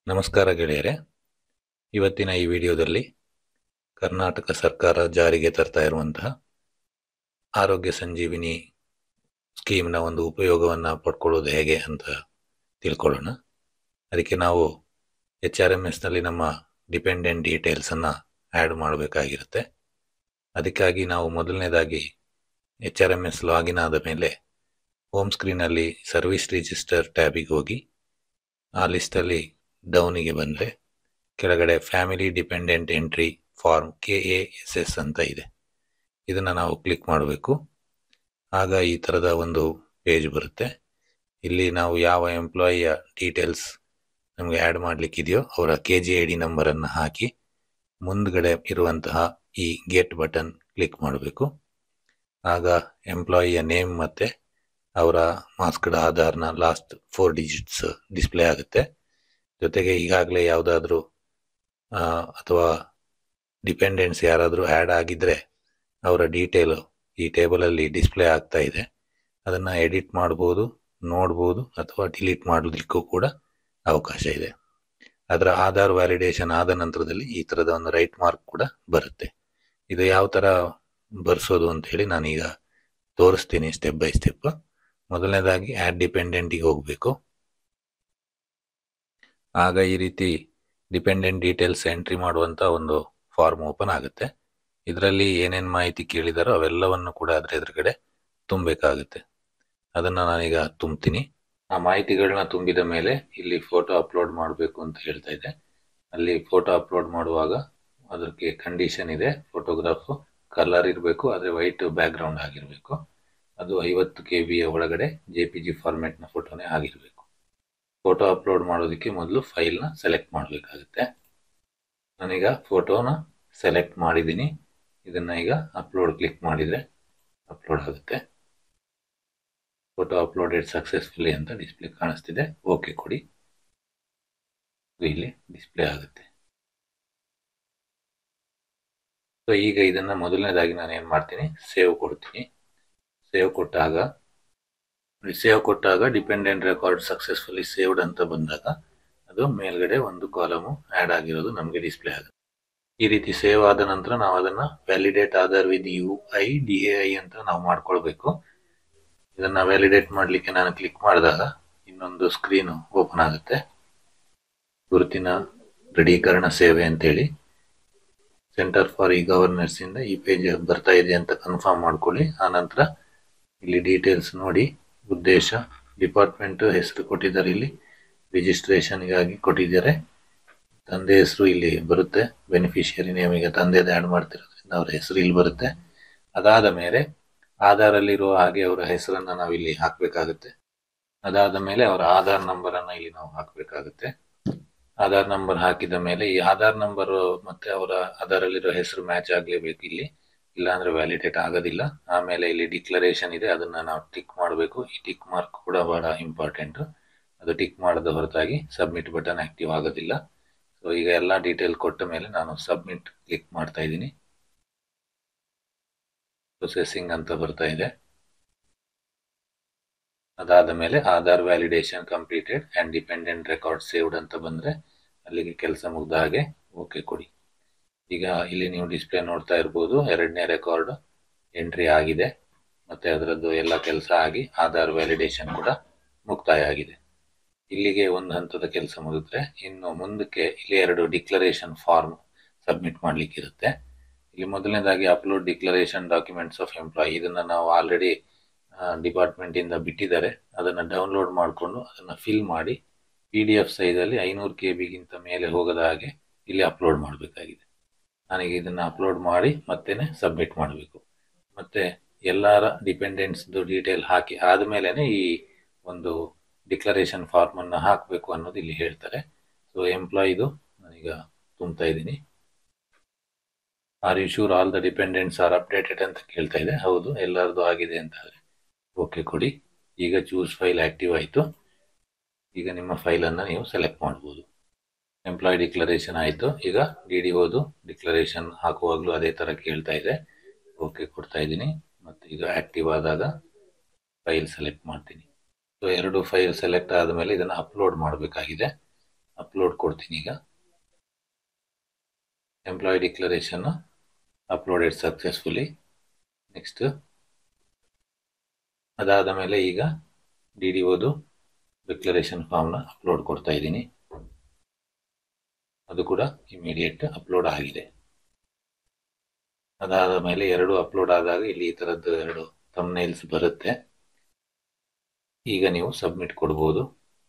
ನಮಸ್ಕಾರ ಗೆಳೆಯರೆ ಇವತ್ತಿನ ಈ ವಿಡಿಯೋದಲ್ಲಿ ಕರ್ನಾಟಕ ಸರ್ಕಾರ ಜಾರಿಗೆ ತರ್ತಾ ಇರುವಂತಹ ಆರೋಗ್ಯ ಸಂಜೀವಿನಿ ಸ್ಕೀಮ್ನ ಒಂದು ಉಪಯೋಗವನ್ನು ಪಡ್ಕೊಳ್ಳೋದು ಹೇಗೆ ಅಂತ ತಿಳ್ಕೊಳ್ಳೋಣ ಅದಕ್ಕೆ ನಾವು ಎಚ್ ಆರ್ ಎಮ್ ಎಸ್ನಲ್ಲಿ ನಮ್ಮ ಡಿಪೆಂಡೆಂಟ್ ಡೀಟೇಲ್ಸನ್ನು ಆ್ಯಡ್ ಮಾಡಬೇಕಾಗಿರುತ್ತೆ ಅದಕ್ಕಾಗಿ ನಾವು ಮೊದಲನೇದಾಗಿ H R M S login ಆದ ಮೇಲೆ ಹೋಮ್ ಸ್ಕ್ರೀನಲ್ಲಿ ಸರ್ವಿಸ್ ರಿಜಿಸ್ಟರ್ ಟ್ಯಾಬಿಗೆ ಹೋಗಿ ಆ ಲಿಸ್ಟಲ್ಲಿ ಡೌನಿಗೆ ಬಂದರೆ ಕೆಳಗಡೆ family dependent entry form K A S S ಅಂತ ಇದೆ ಇದನ್ನು ನಾವು ಕ್ಲಿಕ್ ಮಾಡಬೇಕು ಆಗ ಈ ಥರದ ಒಂದು ಪೇಜ್ ಬರುತ್ತೆ ಇಲ್ಲಿ ನಾವು ಯಾವ ಎಂಪ್ಲಾಯಿಯ ಡೀಟೇಲ್ಸ್ ನಮಗೆ ಆ್ಯಡ್ ಮಾಡಲಿಕ್ಕಿದೆಯೋ ಅವರ ಕೆ ಜಿ ಐ ಡಿ ನಂಬರನ್ನು ಹಾಕಿ ಮುಂದ್ಗಡೆ ಇರುವಂತಹ ಈ ಗೆಟ್ ಬಟನ್ ಕ್ಲಿಕ್ ಮಾಡಬೇಕು ಆಗ ಎಂಪ್ಲಾಯಿಯ ನೇಮ್ ಮತ್ತು ಅವರ ಮಾಸ್ಕ್ಡ್ ಆಧಾರ್ನ ಲಾಸ್ಟ್ ಫೋರ್ ಡಿಜಿಟ್ಸ್ ಡಿಸ್ಪ್ಲೇ ಆಗುತ್ತೆ ಜೊತೆಗೆ ಈಗಾಗಲೇ ಯಾವುದಾದ್ರೂ ಅಥವಾ ಡಿಪೆಂಡೆನ್ಸ್ ಯಾರಾದರೂ ಆ್ಯಡ್ ಆಗಿದ್ದರೆ ಅವರ ಡೀಟೇಲು ಈ ಟೇಬಲಲ್ಲಿ ಡಿಸ್ಪ್ಲೇ ಆಗ್ತಾ ಇದೆ ಅದನ್ನು ಎಡಿಟ್ ಮಾಡ್ಬೋದು ನೋಡ್ಬೋದು ಅಥವಾ ಡಿಲೀಟ್ ಮಾಡೋದಕ್ಕೂ ಕೂಡ ಅವಕಾಶ ಇದೆ ಅದರ ಆಧಾರ್ ವ್ಯಾಲಿಡೇಷನ್ ಆದ ನಂತರದಲ್ಲಿ ಈ ಥರದ ಒಂದು ರೈಟ್ ಮಾರ್ಕ್ ಕೂಡ ಬರುತ್ತೆ ಇದು ಯಾವ ಥರ ಬರ್ಸೋದು ಅಂತ ಹೇಳಿ ನಾನೀಗ ತೋರಿಸ್ತೀನಿ ಸ್ಟೆಪ್ ಬೈ ಸ್ಟೆಪ್ ಮೊದಲನೇದಾಗಿ ಆ್ಯಡ್ ಡಿಪೆಂಡೆಂಟಿಗೆ ಹೋಗಬೇಕು ಆಗ ಈ ರೀತಿ ಡಿಪೆಂಡೆಂಟ್ ಡೀಟೇಲ್ಸ್ ಎಂಟ್ರಿ ಮಾಡುವಂಥ ಒಂದು ಫಾರ್ಮ್ ಓಪನ್ ಆಗುತ್ತೆ ಇದರಲ್ಲಿ ಏನೇನು ಮಾಹಿತಿ ಕೇಳಿದಾರೋ ಅವೆಲ್ಲವನ್ನು ಕೂಡ ಅದರ ಎದುರುಗಡೆ ತುಂಬಬೇಕಾಗುತ್ತೆ ಅದನ್ನು ನಾನೀಗ ತುಂಬ್ತೀನಿ ಆ ಮಾಹಿತಿಗಳನ್ನ ತುಂಬಿದ ಮೇಲೆ ಇಲ್ಲಿ ಫೋಟೋ ಅಪ್ಲೋಡ್ ಮಾಡಬೇಕು ಅಂತ ಹೇಳ್ತಾ ಇದೆ ಅಲ್ಲಿ ಫೋಟೋ ಅಪ್ಲೋಡ್ ಮಾಡುವಾಗ ಅದಕ್ಕೆ ಕಂಡೀಷನ್ ಇದೆ ಫೋಟೋಗ್ರಾಫು ಕಲರ್ ಇರಬೇಕು ಆದರೆ ವೈಟ್ ಬ್ಯಾಕ್ಗ್ರೌಂಡ್ ಆಗಿರಬೇಕು ಅದು ಐವತ್ತು ಕೆ ಬಿಯ ಒಳಗಡೆ ಜೆ ಪಿ ಜಿ ಫಾರ್ಮೆಟ್ನ ಫೋಟೋನೇ ಆಗಿರಬೇಕು ಫೋಟೋ ಅಪ್ಲೋಡ್ ಮಾಡೋದಕ್ಕೆ ಮೊದಲು ಫೈಲ್ನ ಸೆಲೆಕ್ಟ್ ಮಾಡಬೇಕಾಗುತ್ತೆ ನಾನೀಗ ಫೋಟೋನ ಸೆಲೆಕ್ಟ್ ಮಾಡಿದ್ದೀನಿ ಇದನ್ನು ಈಗ ಅಪ್ಲೋಡ್ ಕ್ಲಿಕ್ ಮಾಡಿದರೆ ಅಪ್ಲೋಡ್ ಆಗುತ್ತೆ ಫೋಟೋ ಅಪ್ಲೋಡೆಡ್ ಸಕ್ಸಸ್ಫುಲಿ ಅಂತ ಡಿಸ್ಪ್ಲೇ ಕಾಣಿಸ್ತಿದೆ ಓಕೆ ಕೊಡಿ ಇಲ್ಲಿ ಡಿಸ್ಪ್ಲೇ ಆಗುತ್ತೆ ಸೊ ಈಗ ಇದನ್ನು ಮೊದಲನೇದಾಗಿ ನಾನು ಏನು ಮಾಡ್ತೀನಿ ಸೇವ್ ಕೊಡ್ತೀನಿ ಸೇವ್ ಕೊಟ್ಟಾಗ ಸೇವ್ ಕೊಟ್ಟಾಗ ಡಿಪೆಂಡೆಂಟ್ ರೆಕಾರ್ಡ್ ಸಕ್ಸಸ್ಫುಲಿ ಸೇವ್ಡ್ ಅಂತ ಬಂದಾಗ ಅದು ಮೇಲ್ಗಡೆ ಒಂದು ಕಾಲಮು ಆ್ಯಡ್ ಆಗಿರೋದು ನಮಗೆ ಡಿಸ್ಪ್ಲೇ ಆಗುತ್ತೆ ಈ ರೀತಿ ಸೇವ್ ಆದ ನಂತರ ನಾವು ಅದನ್ನು validate Aadhaar with U I D A I ಅಂತ ನಾವು ಮಾಡ್ಕೊಳ್ಬೇಕು ಇದನ್ನು ವ್ಯಾಲಿಡೇಟ್ ಮಾಡಲಿಕ್ಕೆ ನಾನು ಕ್ಲಿಕ್ ಮಾಡಿದಾಗ ಇನ್ನೊಂದು ಸ್ಕ್ರೀನು ಓಪನ್ ಆಗುತ್ತೆ ಗುರುತಿನ ದೃಢೀಕರಣ ಸೇವೆ ಅಂತೇಳಿ ಸೆಂಟರ್ ಫಾರ್ ಇ ಗವರ್ನೆನ್ಸ್ ಇಂದ ಈ ಪೇಜ್ ಬರ್ತಾ ಇದೆ ಅಂತ ಕನ್ಫರ್ಮ್ ಮಾಡ್ಕೊಳ್ಳಿ ಆ ನಂತರ ಇಲ್ಲಿ ಡೀಟೇಲ್ಸ್ ನೋಡಿ ಉದ್ದೇಶ ಡಿಪಾರ್ಟ್ಮೆಂಟ್ ಹೆಸರು ಕೊಟ್ಟಿದ್ದಾರೆ ಇಲ್ಲಿ ರಿಜಿಸ್ಟ್ರೇಷನ್ಗಾಗಿ ಕೊಟ್ಟಿದ್ದಾರೆ ತಂದೆ ಹೆಸರು ಇಲ್ಲಿ ಬರುತ್ತೆ ಬೆನಿಫಿಷಿಯರಿ ನೇಮ್ ಈಗ ತಂದೆದು ಆ್ಯಡ್ ಮಾಡ್ತಿರೋದ್ರಿಂದ ಅವರ ಹೆಸರು ಇಲ್ಲಿ ಬರುತ್ತೆ ಅದಾದ ಮೇಲೆ ಆಧಾರಲ್ಲಿರುವ ಹಾಗೆ ಅವರ ಹೆಸರನ್ನು ನಾವು ಇಲ್ಲಿ ಹಾಕಬೇಕಾಗುತ್ತೆ ಅದಾದ ಮೇಲೆ ಅವರ ಆಧಾರ್ ನಂಬರನ್ನು ಇಲ್ಲಿ ನಾವು ಹಾಕಬೇಕಾಗುತ್ತೆ ಆಧಾರ್ ನಂಬರ್ ಹಾಕಿದ ಮೇಲೆ ಈ ಆಧಾರ್ ನಂಬರ್ ಮತ್ತೆ ಅವರ ಆಧಾರಲ್ಲಿರೋ ಹೆಸರು ಮ್ಯಾಚ್ ಆಗಲೇಬೇಕು ಇಲ್ಲಿ ಇಲ್ಲಾಂದ್ರೆ ವ್ಯಾಲಿಡೇಟ್ ಆಗೋದಿಲ್ಲ ಆಮೇಲೆ ಇಲ್ಲಿ ಡಿಕ್ಲರೇಷನ್ ಇದೆ ಅದನ್ನ ನಾವು ಟಿಕ್ ಮಾಡಬೇಕು ಈ ಟಿಕ್ ಮಾರ್ಕ್ ಕೂಡ ಬಹಳ ಇಂಪಾರ್ಟೆಂಟ್ ಅದು ಟಿಕ್ ಮಾಡದ ಹೊರತಾಗಿ ಸಬ್ಮಿಟ್ ಬಟನ್ ಆಕ್ಟಿವ್ ಆಗೋದಿಲ್ಲ ಸೊ ಈಗ ಎಲ್ಲ ಡೀಟೇಲ್ ಕೊಟ್ಟ ಮೇಲೆ ನಾನು ಸಬ್ಮಿಟ್ ಕ್ಲಿಕ್ ಮಾಡ್ತಾ ಇದ್ದೀನಿ ಪ್ರೊಸೆಸಿಂಗ್ ಅಂತ ಬರ್ತಾ ಇದೆ ಅದಾದ ಮೇಲೆ Aadhaar validation completed and dependent record saved ಅಂತ ಬಂದರೆ ಅಲ್ಲಿಗೆ ಕೆಲಸ ಮುಗ್ದ ಹಾಗೆ ಓಕೆ ಕೊಡಿ ಈಗ ಇಲ್ಲಿ ನೀವು ಡಿಸ್ಪ್ಲೇ ನೋಡ್ತಾ ಇರ್ಬೋದು ಎರಡನೇ ರೆಕಾರ್ಡ್ ಎಂಟ್ರಿ ಆಗಿದೆ ಮತ್ತು ಅದರದ್ದು ಎಲ್ಲ ಕೆಲಸ ಆಗಿ ಆಧಾರ್ ವ್ಯಾಲಿಡೇಷನ್ ಕೂಡ ಮುಕ್ತಾಯ ಆಗಿದೆ ಇಲ್ಲಿಗೆ ಒಂದು ಹಂತದ ಕೆಲಸ ಮುಗಿದ್ರೆ ಇನ್ನು ಮುಂದಕ್ಕೆ ಇಲ್ಲಿ ಎರಡು ಡಿಕ್ಲರೇಷನ್ ಫಾರ್ಮ್ ಸಬ್ಮಿಟ್ ಮಾಡಲಿಕ್ಕಿರುತ್ತೆ ಇಲ್ಲಿ ಮೊದಲನೇದಾಗಿ upload declaration documents of employee ಇದನ್ನು ನಾವು ಆಲ್ರೆಡಿ ಡಿಪಾರ್ಟ್ಮೆಂಟಿಂದ ಬಿಟ್ಟಿದ್ದಾರೆ ಅದನ್ನು ಡೌನ್ಲೋಡ್ ಮಾಡಿಕೊಂಡು ಅದನ್ನು ಫಿಲ್ ಮಾಡಿ ಪಿ ಡಿ ಎಫ್ ಸೈಜಲ್ಲಿ ಐನೂರು ಕೆ ಬಿಗಿಂತ ಮೇಲೆ ಹೋಗದ ಹಾಗೆ ಇಲ್ಲಿ ಅಪ್ಲೋಡ್ ಮಾಡಬೇಕಾಗಿದೆ ನನಗೆ ಇದನ್ನು ಅಪ್ಲೋಡ್ ಮಾಡಿ ಮತ್ತೇ ಸಬ್ಮಿಟ್ ಮಾಡಬೇಕು ಮತ್ತು ಎಲ್ಲರ ಡಿಪೆಂಡೆಂಟ್ಸ್ದು ಡೀಟೇಲ್ ಹಾಕಿ ಆದಮೇಲೆ ಈ ಒಂದು ಡಿಕ್ಲರೇಷನ್ ಫಾರ್ಮನ್ನು ಹಾಕಬೇಕು ಅನ್ನೋದು ಇಲ್ಲಿ ಹೇಳ್ತಾರೆ ಸೊ ಎಂಪ್ಲಾಯಿದು ನಾನೀಗ ತುಂಬ್ತಾ ಇದ್ದೀನಿ are you sure all the dependents are updated ಅಂತ ಕೇಳ್ತಾ ಇದೆ ಹೌದು ಎಲ್ಲರದು ಆಗಿದೆ ಅಂತ ಓಕೆ ಕೊಡಿ ಈಗ ಚೂಸ್ ಫೈಲ್ ಆ್ಯಕ್ಟಿವ್ ಆಯಿತು ಈಗ ನಿಮ್ಮ ಫೈಲನ್ನು ನೀವು ಸೆಲೆಕ್ಟ್ ಮಾಡ್ಬೋದು ಎಂಪ್ಲಾಯ್ ಡಿಕ್ಲರೇಷನ್ ಆಯಿತು ಈಗ ಡಿ ಡಿ ಓದು ಡಿಕ್ಲರೇಷನ್ ಹಾಕುವಾಗಲೂ ಅದೇ ಥರ ಕೇಳ್ತಾ ಇದೆ ಓಕೆ ಕೊಡ್ತಾ ಇದ್ದೀನಿ ಮತ್ತು ಈಗ ಆ್ಯಕ್ಟಿವ್ ಆದಾಗ ಫೈಲ್ ಸೆಲೆಕ್ಟ್ ಮಾಡ್ತೀನಿ ಸೊ ಎರಡು ಫೈಲ್ ಸೆಲೆಕ್ಟ್ ಆದಮೇಲೆ ಇದನ್ನು ಅಪ್ಲೋಡ್ ಮಾಡಬೇಕಾಗಿದೆ ಅಪ್ಲೋಡ್ ಕೊಡ್ತೀನಿ ಈಗ employee declaration uploaded successfully next ಅದಾದ ಮೇಲೆ ಈಗ ಡಿ ಡಿ ಓದು ಡಿಕ್ಲರೇಷನ್ ಫಾರ್ಮ್ನ ಅಪ್ಲೋಡ್ ಕೊಡ್ತಾ ಇದ್ದೀನಿ ಅದು ಕೂಡ ಇಮಿಡಿಯೇಟ್ ಅಪ್ಲೋಡ್ ಆಗಿದೆ ಅದಾದ ಮೇಲೆ ಎರಡು ಅಪ್ಲೋಡ್ ಆದಾಗ ಇಲ್ಲಿ ಈ ಥರದ್ದು ಎರಡು ತಮ್ನೈಲ್ಸ್ ಬರುತ್ತೆ ಈಗ ನೀವು ಸಬ್ಮಿಟ್ ಕೊಡ್ಬೋದು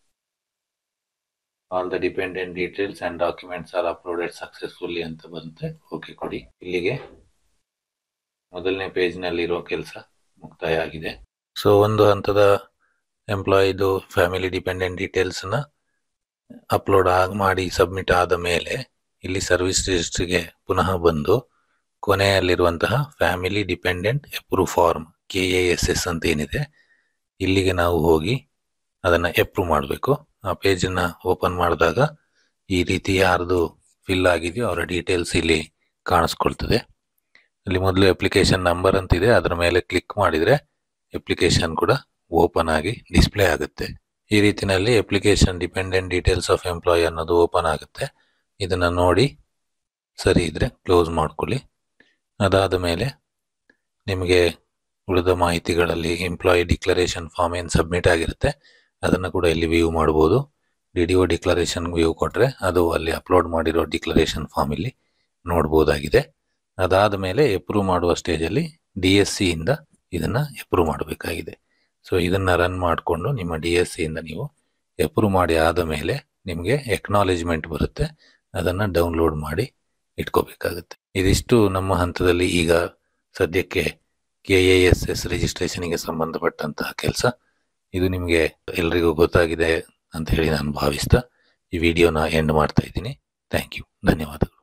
all the dependent details and documents are uploaded successfully ಅಂತ ಬರುತ್ತೆ ಓಕೆ ಕೊಡಿ ಇಲ್ಲಿಗೆ ಮೊದಲನೇ ಪೇಜ್ನಲ್ಲಿರೋ ಕೆಲಸ ಮುಕ್ತಾಯ ಆಗಿದೆ ಸೊ ಒಂದು ಹಂತದ ಎಂಪ್ಲಾಯಿದು ಫ್ಯಾಮಿಲಿ ಡಿಪೆಂಡೆಂಟ್ ಡೀಟೇಲ್ಸ್ನ ಅಪ್ಲೋಡ್ ಆಗಿ ಮಾಡಿ ಸಬ್ಮಿಟ್ ಆದ ಮೇಲೆ ಇಲ್ಲಿ ಸರ್ವಿಸ್ ರಿಜಿಸ್ಟ್ರಿಗೆ ಪುನಃ ಬಂದು ಕೊನೆಯಲ್ಲಿರುವಂತಹ family dependent approve form K A S S ಅಂತ ಏನಿದೆ ಇಲ್ಲಿಗೆ ನಾವು ಹೋಗಿ ಅದನ್ನು ಎಪ್ರೂವ್ ಮಾಡಬೇಕು ಆ ಪೇಜನ್ನು ಓಪನ್ ಮಾಡಿದಾಗ ಈ ರೀತಿ ಯಾರ್ದು ಫಿಲ್ ಆಗಿದೆಯೋ ಅವರ ಡೀಟೇಲ್ಸ್ ಇಲ್ಲಿ ಕಾಣಿಸ್ಕೊಳ್ತದೆ ಇಲ್ಲಿ ಮೊದಲು ಅಪ್ಲಿಕೇಶನ್ ನಂಬರ್ ಅಂತಿದೆ ಅದರ ಮೇಲೆ ಕ್ಲಿಕ್ ಮಾಡಿದರೆ ಅಪ್ಲಿಕೇಶನ್ ಕೂಡ ಓಪನ್ ಆಗಿ ಡಿಸ್ಪ್ಲೇ ಆಗುತ್ತೆ ಈ ರೀತಿನಲ್ಲಿ application dependent details of employee ಅನ್ನೋದು ಓಪನ್ ಆಗುತ್ತೆ ಇದನ್ನು ನೋಡಿ ಸರಿ ಇದ್ರೆ ಕ್ಲೋಸ್ ಮಾಡ್ಕೊಳ್ಳಿ ಅದಾದ ಮೇಲೆ ನಿಮಗೆ ಉಳಿದ ಮಾಹಿತಿಗಳಲ್ಲಿ ಎಂಪ್ಲಾಯಿ ಡಿಕ್ಲರೇಷನ್ ಫಾರ್ಮ್ ಏನು ಸಬ್ಮಿಟ್ ಆಗಿರುತ್ತೆ ಅದನ್ನು ಕೂಡ ಇಲ್ಲಿ ವ್ಯೂ ಮಾಡ್ಬೋದು D D O declaration view ಕೊಟ್ಟರೆ ಅದು ಅಲ್ಲಿ ಅಪ್ಲೋಡ್ ಮಾಡಿರೋ ಡಿಕ್ಲರೇಷನ್ ಫಾರ್ಮ್ ಇಲ್ಲಿ ನೋಡ್ಬೋದಾಗಿದೆ ಅದಾದ ಮೇಲೆ ಎಪ್ರೂವ್ ಮಾಡುವ ಸ್ಟೇಜಲ್ಲಿ ಡಿ ಎಸ್ ಸಿಯಿಂದ ಇದನ್ನು ಎಪ್ರೂವ್ ಮಾಡಬೇಕಾಗಿದೆ ಸೊ ಇದನ್ನು ರನ್ ಮಾಡಿಕೊಂಡು ನಿಮ್ಮ ಡಿ ಎಸ್ ಸಿಯಿಂದ ನೀವು ಎಪ್ರೂವ್ ಮಾಡಿ ಆದ ಮೇಲೆ ನಿಮಗೆ ಎಕ್ನಾಲೇಜ್ಮೆಂಟ್ ಬರುತ್ತೆ ಅದನ್ನು ಡೌನ್ಲೋಡ್ ಮಾಡಿ ಇಟ್ಕೋಬೇಕಾಗುತ್ತೆ ಇದಿಷ್ಟು ನಮ್ಮ ಹಂತದಲ್ಲಿ ಈಗ ಸದ್ಯಕ್ಕೆ ಕೆ ಎ ಎಸ್ ಎಸ್ ರಿಜಿಸ್ಟ್ರೇಷನ್ಗೆ ಸಂಬಂಧಪಟ್ಟಂತಹ ಕೆಲಸ ಇದು ನಿಮಗೆ ಎಲ್ರಿಗೂ ಗೊತ್ತಾಗಿದೆ ಅಂತ ಹೇಳಿ ನಾನು ಭಾವಿಸ್ತಾ ಈ ವಿಡಿಯೋನ ಎಂಡ್ ಮಾಡ್ತಾ ಇದ್ದೀನಿ ಥ್ಯಾಂಕ್ ಯು ಧನ್ಯವಾದಗಳು